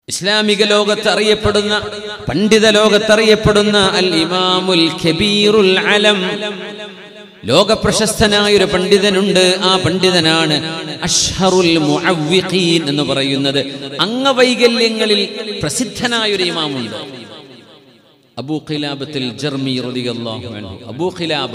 ഇസ്ലാമിക ലോകത്ത് അറിയപ്പെടുന്ന പണ്ഡിത ലോകത്ത് അറിയപ്പെടുന്ന അൽ ഇമാമുൽ കബീറുൽ അലം ലോക പ്രശസ്തനായ ഒരു പണ്ഡിതനുണ്ട് ആ പണ്ഡിതനാണ് അഷ്ഹറുൽ മുഅവ്വിഖീൻ എന്ന് പറയുന്നത് അംഗവൈകല്യങ്ങളിൽ പ്രസിദ്ധനായ ഒരു ഇമാമുണ്ട് അബൂ ഖിലാബത്തിൽ ജർമി റളിയല്ലാഹു അൻഹു അബൂ ഖിലാബ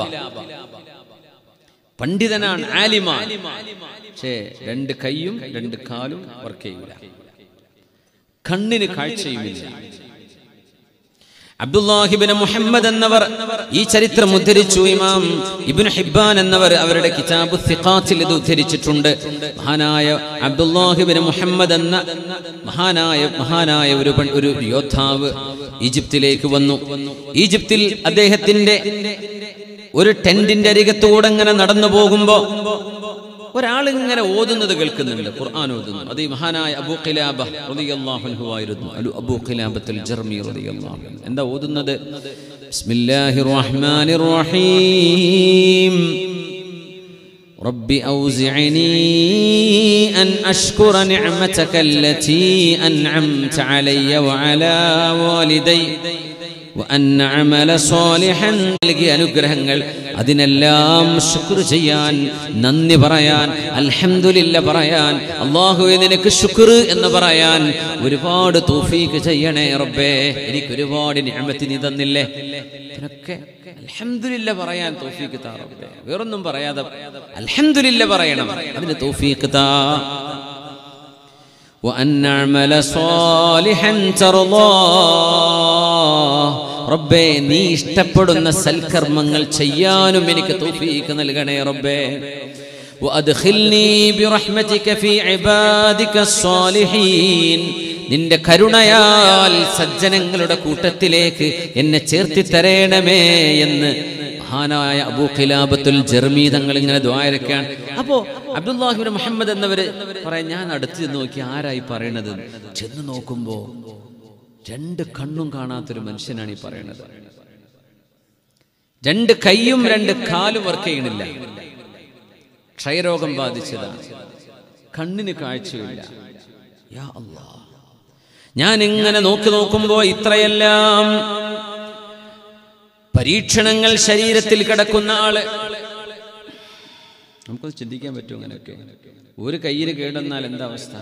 പണ്ഡിതനാണ് ആലിമാൻ പക്ഷേ രണ്ട് കൈയും രണ്ട് കാലും വർക്ക് ചെയ്യൂല കണ്ണിന് കാഴ്ചയുമില്ല അബ്ദുല്ലാഹിബിന് മുഹമ്മദ് എന്നവർ ഈ ചരിത്രം ഉദ്ധരിച്ചു ഇമാം ഇബ്നു ഹിബ്ബാൻ എന്നവർ അവരുടെ കിതാബ് സിഖാത്തിൽ ഇത് ഉദ്ധരിച്ചിട്ടുണ്ട് മഹാനായ അബ്ദുല്ലാഹിബിന് മുഹമ്മദ് എന്ന മഹാനായ മഹാനായ ഒരു പൺ- ഒരു യോദ്ധാവ് ഈജിപ്തിലേക്ക് വന്നു ഈജിപ്തിൽ അദ്ദേഹത്തിന്റെ ഒരു ടെന്റിന്റെ അരികത്തൂടെ ഇങ്ങനെ നടന്നു പോകുമ്പോ ഒരാൾ ഇങ്ങനെ ഓതുന്നത് കേൾക്കുന്നുണ്ട് ഖുർആൻ ഓതുന്നു അത് ഈ മഹാനായ അബൂ ഖിലാബ റളിയല്ലാഹു അൻഹു ആയിരുന്നു അലു അബൂ ഖിലാബത്തുൽ ജർമി റളിയല്ലാഹു അൻഹു എന്താ ഓതുന്നത് ബിസ്മില്ലാഹിർ റഹ്മാനിർ റഹീം رب أوزعني أن أشكر نعمتك التي أنعمت علي وعلى والدي وأن أعمل صالحا നൽകിയ അനുഗ്രഹങ്ങൾ അതിനെല്ലാം ശുക്ർ ചെയ്യാൻ നന്ദി പറയാൻ അൽഹംദുലില്ല പറയാൻ അള്ളാഹുവെ നിനക്ക് ശുക്ർ എന്ന് പറയാൻ ഒരുപാട് തൗഫീക്ക് ചെയ്യണേ റബ്ബേ എനിക്ക് ഒരുപാട് നിഅമത്ത് നീ തന്നില്ലേ ഇതിനൊക്കെ അൽഹംദുലില്ല പറയാൻ തൗഫീക്ക് താ റബ്ബേ വേറൊന്നും പറയാതെ അൽഹംദുലില്ല പറയണം അതിന് തൗഫീക്ക് താ وأن نعمل صالحا ترضاه റബ്ബേ നീ ഇഷ്ടപ്പെടുന്ന സൽക്കർമ്മങ്ങൾ ചെയ്യാനും എനിക്ക് തൗഫീക്ക് നൽകണേ റബ്ബേ وأدخلني برحمتك في عبادك الصالحين നിന്റെ കരുണയാൽ സജ്ജനങ്ങളുടെ കൂട്ടത്തിലേക്ക് എന്നെ ചേർത്തി തരേണമേ എന്ന് മഹാനായ അബൂ ഖിലാബത്തുൽ ജർമി തങ്ങൾ ഇങ്ങനെ ദ്വാരക്കാണ് അപ്പോ അബ്ദുല്ലാഹിബിൻ മുഹമ്മദ് എന്നവര് പറയാൻ ഞാൻ അടുത്ത് ചെന്ന് നോക്കി ആരായി പറയണത് ചെന്ന് നോക്കുമ്പോ രണ്ട് കണ്ണും കാണാത്തൊരു മനുഷ്യനാണ് ഈ പറയണത് രണ്ട് കൈയും രണ്ട് കാലും വർക്ക് ചെയ്യണില്ല ക്ഷയരോഗം ബാധിച്ചതാണ് കണ്ണിന് കാഴ്ചയില്ല യാ അല്ലാ ഞാൻ ഇങ്ങനെ നോക്കി നോക്കുമ്പോ ഇത്രയെല്ലാം പരീക്ഷണങ്ങൾ ശരീരത്തിൽ കിടക്കുന്ന ആള് നമുക്കത് ചിന്തിക്കാൻ പറ്റും അങ്ങനെയൊക്കെ ഒരു കയ്യിൽ കേടെന്നാൽ എന്താ അവസ്ഥ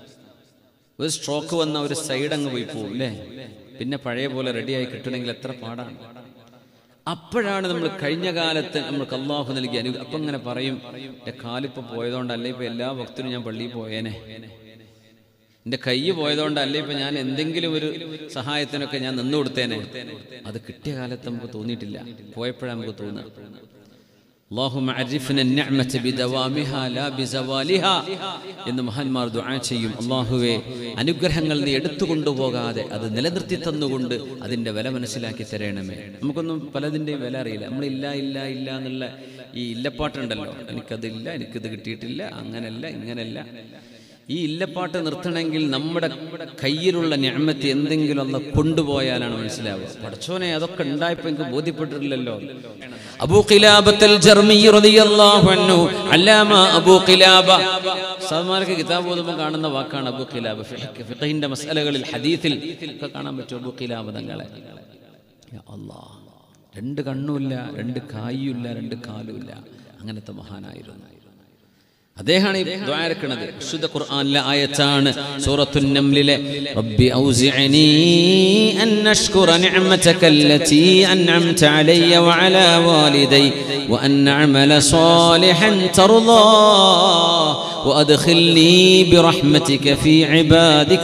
ഒരു സ്ട്രോക്ക് വന്ന ഒരു സൈഡ് അങ്ങ് പോയി പോകും അല്ലേ പിന്നെ പഴയ പോലെ റെഡിയായി കിട്ടണമെങ്കിൽ എത്ര പാടാണ് അപ്പോഴാണ് നമ്മൾ കഴിഞ്ഞ കാലത്ത് നമ്മൾക്ക് അള്ളാഹു നൽകി അനു അപ്പം ഇങ്ങനെ പറയും എൻ്റെ കാലിപ്പോൾ പോയതുകൊണ്ടല്ലേ ഇപ്പൊ എല്ലാ ഭക്തനും ഞാൻ പള്ളിയിൽ പോയേനെ എൻ്റെ കൈ പോയതുകൊണ്ടല്ലേ ഇപ്പൊ ഞാൻ എന്തെങ്കിലും ഒരു സഹായത്തിനൊക്കെ ഞാൻ നിന്നു കൊടുത്തേനെ അത് കിട്ടിയ കാലത്ത് നമുക്ക് തോന്നിയിട്ടില്ല പോയപ്പോഴാണ് നമുക്ക് തോന്നുക اللهم عرفنا النعمة بدوامها لا بزوالها എന്ന് മഹാന്മാർ ദുആ ചെയ്യും അള്ളാഹുവെ അനുഗ്രഹങ്ങൾ നീ എടുത്തു കൊണ്ടുപോകാതെ അത് നിലനിർത്തി തന്നുകൊണ്ട് അതിന്റെ വില മനസ്സിലാക്കി തരണമേ നമുക്കൊന്നും പലതിന്റെയും വില അറിയില്ല നമ്മൾ ഇല്ല ഇല്ല ഇല്ല എന്നുള്ള ഈ ഇല്ലപ്പാട്ടുണ്ടല്ലോ എനിക്കതില്ല എനിക്കിത് കിട്ടിയിട്ടില്ല അങ്ങനല്ല ഇങ്ങനല്ല ഈ ഇല്ലപ്പാട്ട് നിർത്തണമെങ്കിൽ നമ്മുടെ കയ്യിലുള്ള ഞാമത്ത് എന്തെങ്കിലും ഒന്ന് കൊണ്ടുപോയാലാണ് മനസ്സിലാവുക പഠിച്ചോനെ അതൊക്കെ ഉണ്ടായപ്പോ എനിക്ക് ബോധ്യപ്പെട്ടിട്ടില്ലല്ലോ അബൂ ഖിലാബത്തൽ ജർമി റളിയല്ലാഹു അൻഹു അല്ലാമ അബൂ ഖിലാബ സൽമാനക്ക് കിതാബ് ഓതുമ്പോൾ കാണുന്ന വാക്കാണ് അബൂ ഖിലാബ ഫിഖ് ഫിഖഹിന്റെ മസലകളിൽ ഹദീസിൽ ഒക്കെ കാണാൻ പറ്റും അബൂ ഖിലാബ തങ്ങളെ യാ അല്ലാഹ് രണ്ട് കണ്ണുമില്ല രണ്ട് കായുമില്ല രണ്ട് കാലുമില്ല അങ്ങനത്തെ മഹാനായിരുന്നു അദ്ദേഹമാണ് ഈ ദ്വാരക്കണത് വിശുദ്ധ ഖുർആനിലെ ആയത്താണ് സൂറത്തുൻ നംലിലെ റബ്ബി ഔസിഅനി അൻ അഷ്കുറ നിഅമതക അല്ലതി അൻഅംത അലയ്യ വഅലാ വാലിദൈ വഅൻ അഅമല സാലിഹൻ തർദാ وأدخلني برحمتك في عبادك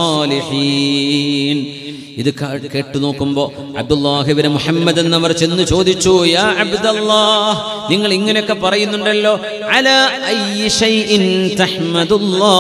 الصالحين ഇത് കാ- കേട്ടു നോക്കുമ്പോ അബ്ദുല്ലാഹിബിന് മുഹമ്മദ് എന്നവർ ചെന്ന് ചോദിച്ചു യാ അബ്ദല്ലാ നിങ്ങൾ ഇങ്ങനെയൊക്കെ പറയുന്നുണ്ടല്ലോ അല അയ്യി ശൈഇൻ തഹ്മദുല്ലാ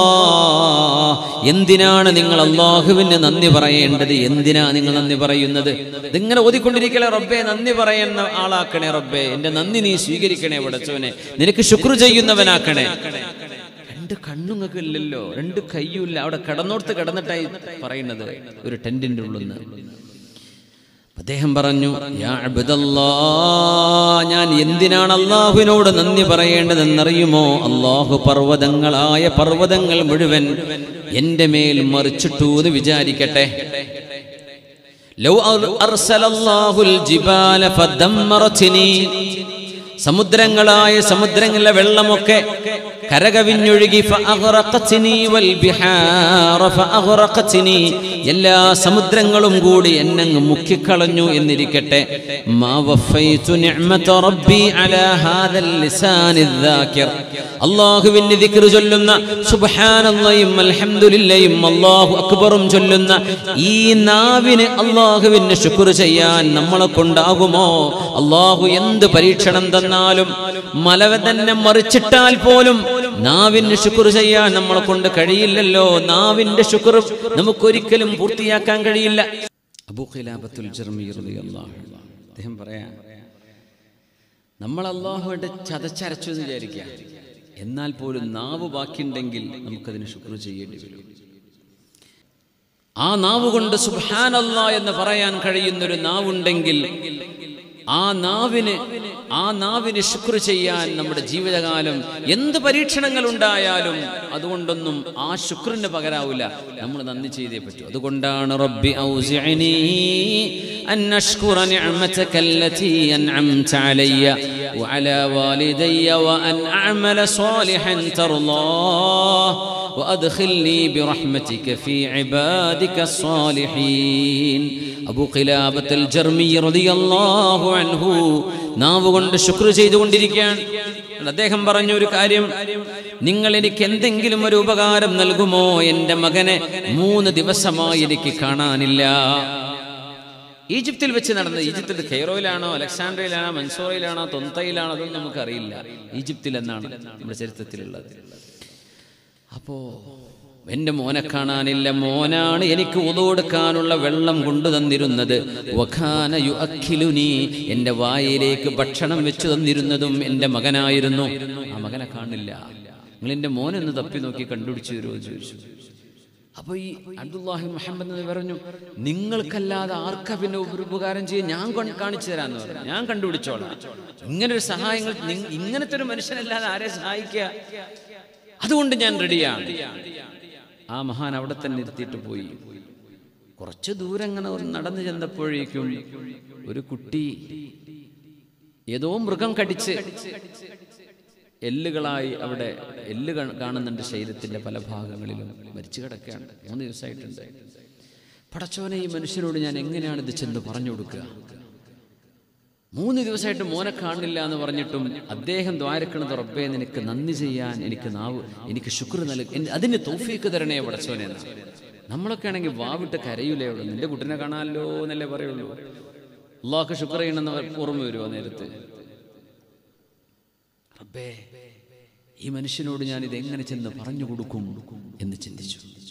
എന്തിനാണ് നിങ്ങൾ അള്ളാഹുവിന് നന്ദി പറയേണ്ടത് എന്തിനാ നിങ്ങൾ നന്ദി പറയുന്നത് ഇതിങ്ങനെ ഓതിക്കൊണ്ടിരിക്കലേ റബ്ബേ നന്ദി പറയുന്ന ആളാക്കണേ റബ്ബേ എന്റെ നന്ദി നീ സ്വീകരിക്കണേ പടച്ചവനെ നിനക്ക് ശുക്ർ ചെയ്യുന്നവനാക്കണേ രണ്ട് കണ്ണുങ്ങൾക്ക് ഇല്ലല്ലോ രണ്ട് കയ്യുമില്ല അവിടെ കടന്നോർത്ത് കിടന്നിട്ടായി പറയുന്നത് ഒരു ടെന്റിന്റെ ഉള്ളിൽ നിന്ന് അദ്ദേഹം പറഞ്ഞു "യാ അബ്ദല്ലാ, ഞാൻ എന്തിനാണ് അള്ളാഹുവിനോട് നന്ദി പറയേണ്ടതെന്നറിയുമോ അള്ളാഹു പർവ്വതങ്ങളായ പർവ്വതങ്ങൾ മുഴുവൻ എന്റെ മേൽ മറിച്ചിട്ടു എന്ന് വിചാരിക്കട്ടെ ലൗ അർ- അർസലല്ലാഹുൽ ജിബാല ഫദമ്മറത്നി. സമുദ്രങ്ങളായ സമുദ്രങ്ങളിലെ വെള്ളമൊക്കെ കരകവിഞ്ഞൊഴുകി ഫഅഗ്റഖത്നി വൽ ബിഹാറ ഫഅഗ്റഖത്നി. എല്ലാ സമുദ്രങ്ങളും കൂടി എന്നങ്ങ് മുക്കിക്കളഞ്ഞു എന്നിരിക്കട്ടെ മാ വഫൈതു നിഅമത റബ്ബി അലാ ഹാദൽ ലിസാനിൽ ദാകിർ അല്ലാഹുവിന്റെ ദിക്ർ ചൊല്ലുന്ന സുബ്ഹാനല്ലാഹും അൽഹംദുലില്ലയും അല്ലാഹു അക്ബറും ചൊല്ലുന്ന ഈ നാവിന് അള്ളാഹുവിന് ശുക്ർ ചെയ്യാൻ നമ്മളെ കൊണ്ടാകുമോ അള്ളാഹു എന്ത് പരീക്ഷണം തന്നാലും മലവ തന്നെ മറിച്ചിട്ടാൽ പോലും നാവിന് ശുക്ർ ചെയ്യാൻ നമ്മളെ കൊണ്ട് കഴിയില്ലല്ലോ നാവിന്റെ ശുക്ർ നമുക്കൊരിക്കലും പൂർത്തിയാക്കാൻ കഴിയില്ല അബൂ ഖിലാബത്തുൽ ജർമി റളിയല്ലാഹു അൻഹു. അദ്ദേഹം പറയാ നമ്മൾ അള്ളാഹുവിന്റെ ചതച്ചരച്ചു എന്ന് വിചാരിക്കുക എന്നാൽ പോലും നാവ് ബാക്കിയുണ്ടെങ്കിൽ നമുക്കതിന് ശുക്ർ ചെയ്യേണ്ടി വരും ആ നാവ് കൊണ്ട് സുബ്ഹാനല്ലാ എന്ന് പറയാൻ കഴിയുന്നൊരു നാവുണ്ടെങ്കിൽ ആ നാവിന് ആ നാവിന് ശുക്ർ ചെയ്യാൻ നമ്മുടെ ജീവിതകാലം എന്ത് പരീക്ഷണങ്ങൾ ഉണ്ടായാലും അതുകൊണ്ടൊന്നും ആ ശുക്രിന് പകരാവില്ല നമ്മൾ നന്ദി ചെയ്തേ പറ്റൂ അതുകൊണ്ടാണ് റബ്ബി ഔസിഅനി അൻ അഷ്കുറ നിഅമതക അല്ലതി അൻഅംത അലയ്യ وعلى والدي وأن أعمل صالحا ترضاه وأدخلني برحمتك في عبادك الصالحين അബൂ ഖിലാബത്തുൽ ജർമി റളിയല്ലാഹു അൻഹു നാവ് കൊണ്ട് ശുക്ർ ചെയ്തുകൊണ്ടിരിക്കുകയാണ് അദ്ദേഹം പറഞ്ഞ ഒരു കാര്യം നിങ്ങൾ എനിക്ക് എന്തെങ്കിലും ഒരു ഉപകാരം നൽകുമോ എൻ്റെ മകനെ മൂന്ന് ദിവസമായി എനിക്ക് കാണാനില്ല ഈജിപ്തിൽ വെച്ച് നടന്നത് ഈജിപ്തിൽ കെയ്റോയിലാണോ അലക്സാണ്ട്രയിലാണോ മൻസോറയിലാണോ തൊന്തയിലാണോ അതൊന്നും നമുക്കറിയില്ല ഈജിപ്തിൽ എന്നാണ് നമ്മുടെ ചരിത്രത്തിലുള്ളത് അപ്പോ എന്റെ മോനെ കാണാനില്ല മോനാണ് എനിക്ക് ഉതോടുക്കാനുള്ള വെള്ളം കൊണ്ടു തന്നിരുന്നത് വഖാന യുഅഖിലുനി എന്റെ വായിലേക്ക് ഭക്ഷണം വെച്ചു തന്നിരുന്നതും എന്റെ മകനായിരുന്നു ആ മകനെ കാണില്ല നിങ്ങൾ എന്റെ മോനൊന്ന് തപ്പി നോക്കി കണ്ടുപിടിച്ചു തരുമോ എന്ന് ചോദിച്ചു അപ്പൊ ഈ അബ്ദുല്ലാഹി മുഹമ്മദ് എന്ന് പറഞ്ഞു നിങ്ങൾക്കല്ലാതെ ആർക്കാ പിന്നെ ഒരു ഉപകാരം ചെയ്യാൻ ഞാൻ കൊ- കാണിച്ചു തരാന്ന് പറഞ്ഞു ഞാൻ കണ്ടുപിടിച്ചോളാം ഇങ്ങനെ ഒരു സഹായങ്ങൾ നിങ്ങ- ഇങ്ങനത്തെ ഒരു മനുഷ്യനല്ലാതെ ആരെ സഹായിക്കുക അതുകൊണ്ട് ഞാൻ റെഡിയാണ് ആ മഹാൻ അവിടെ തന്നെ ഇരുത്തിയിട്ട് പോയി കുറച്ച് ദൂരം അങ്ങനെ ഒന്ന് നടന്നു ചെന്നപ്പോഴേക്കും ഒരു കുട്ടി ഏതോ മൃഗം കടിച്ച് എല്ലുകളായി അവിടെ എല്ല് കാ- കാണുന്നുണ്ട് ശരീരത്തിന്റെ പല ഭാഗങ്ങളിലും മരിച്ചു കിടക്കുകയാണ് മൂന്ന് ദിവസമായിട്ടുണ്ട് പടച്ചോനെ ഈ മനുഷ്യനോട് ഞാൻ എങ്ങനെയാണ് ഇത് ചെന്ന് പറഞ്ഞു കൊടുക്കുക മൂന്ന് ദിവസമായിട്ട് മോനെ കാണില്ല എന്ന് പറഞ്ഞിട്ടും അദ്ദേഹം ദ്വാരക്കണത് റബ്ബേ നിനക്ക് നന്ദി ചെയ്യാൻ എനിക്ക് നാവ് എനിക്ക് ശുക്ർ നൽകി അതിന് തോഫീക്ക് തരണേ പടച്ചോനെ എന്നാ. നമ്മളൊക്കെ ആണെങ്കിൽ വാവിട്ട് കരയൂലേ ഉള്ളൂ നിന്റെ കുട്ടിനെ കാണാമല്ലോ എന്നല്ലേ പറയുള്ളൂ അള്ളാഹ്ക്ക് ശുക്ർ ചെയ്യണമെന്ന് ഓർമ്മ വരുമോ നേരത്തെ റബ്ബേ ഈ മനുഷ്യനോട് ഞാൻ ഇത് എങ്ങനെ ചെന്ന് പറഞ്ഞു കൊടുക്കും എന്ന് ചിന്തിച്ചു